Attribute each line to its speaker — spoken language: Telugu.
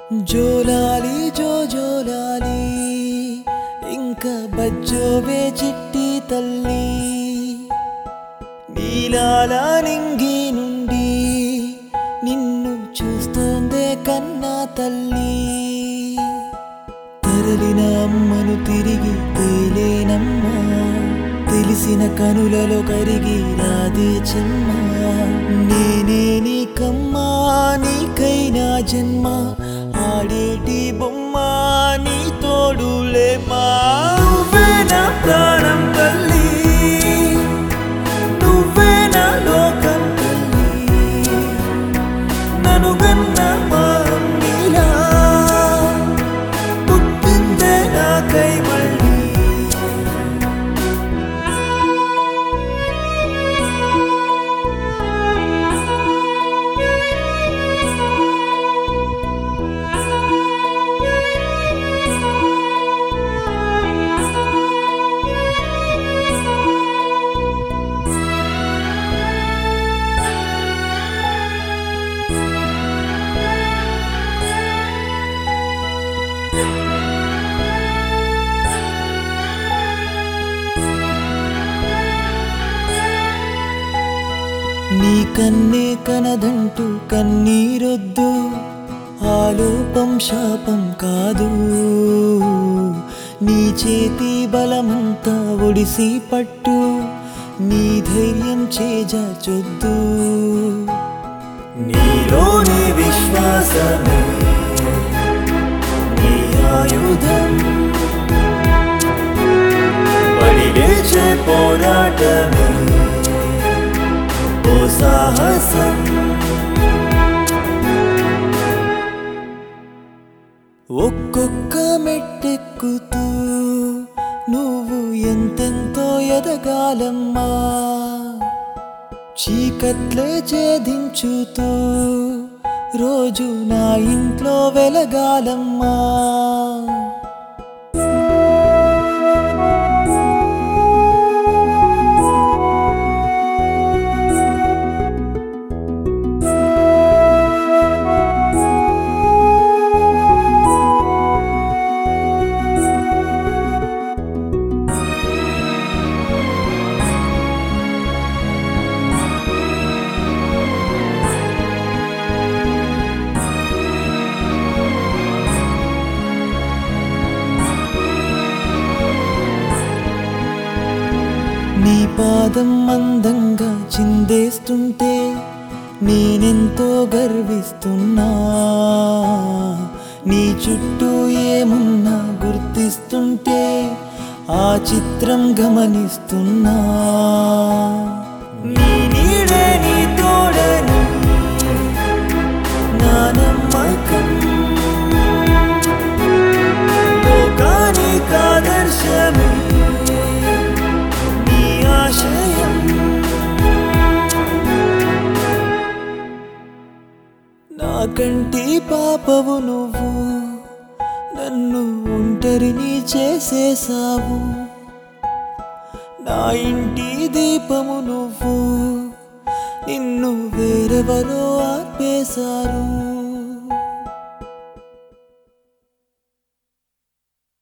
Speaker 1: జోలాలి జో జోలాలి ఇంకా బజ్జోవే చిట్టి తల్లి నీలాల నింగి నుండి నిన్ను చూస్తోందే కన్నా తల్లి తరలిన అమ్మను తిరిగి తేలేనమ్మా తెలిసిన కనులలో కరిగి రాదే చెమ్మ నేనే నీకమ్మా నీకైనా జన్మ ఆడేటి బొమ్మ నీ తోడులేమా నువ్వే నా ప్రాణం తల్లి నువ్వే నా లోకం తల్లి నన్ను గన్న మా అమ్మీలా పుట్టిందే నాకై మళ్ళీ నీ కన్నే కనదంటూ కన్నీరొద్దు ఆలోపం శాపం కాదు నీ చేతి బలమంతా ఒడిసి పట్టు నీ ధైర్యం చేజాచొద్దు నీలోని విశ్వాసమే నీ ఆయుధం పడి లేచే పోరాటమే ఓ సాహసం ఒక్కొక్క మెట్టెక్కుతూ నువ్వు ఎంతెంతో ఎదగాలమ్మా చీకట్లే ఛేదించుతూ రోజు నా ఇంట్లో వెలగాలమ్మా నీ పాదం అందంగా చిందేస్తుంటే నేనెంతో గర్విస్తున్నా నీ చుట్టూ ఏమున్నా గుర్తిస్తుంటే ఆ చిత్రం గమనిస్తున్నా నీ నీడే నీ తోడని నా నమ్మకం లోకానికి ఆదర్శమే నీ ఆశయం నా కంటి పాపవు నువ్వు నన్ను ఒంటరిని చేసేసావు నా ఇంటి దీపము నువ్వు నిన్ను వేరెవరో ఆపేశారు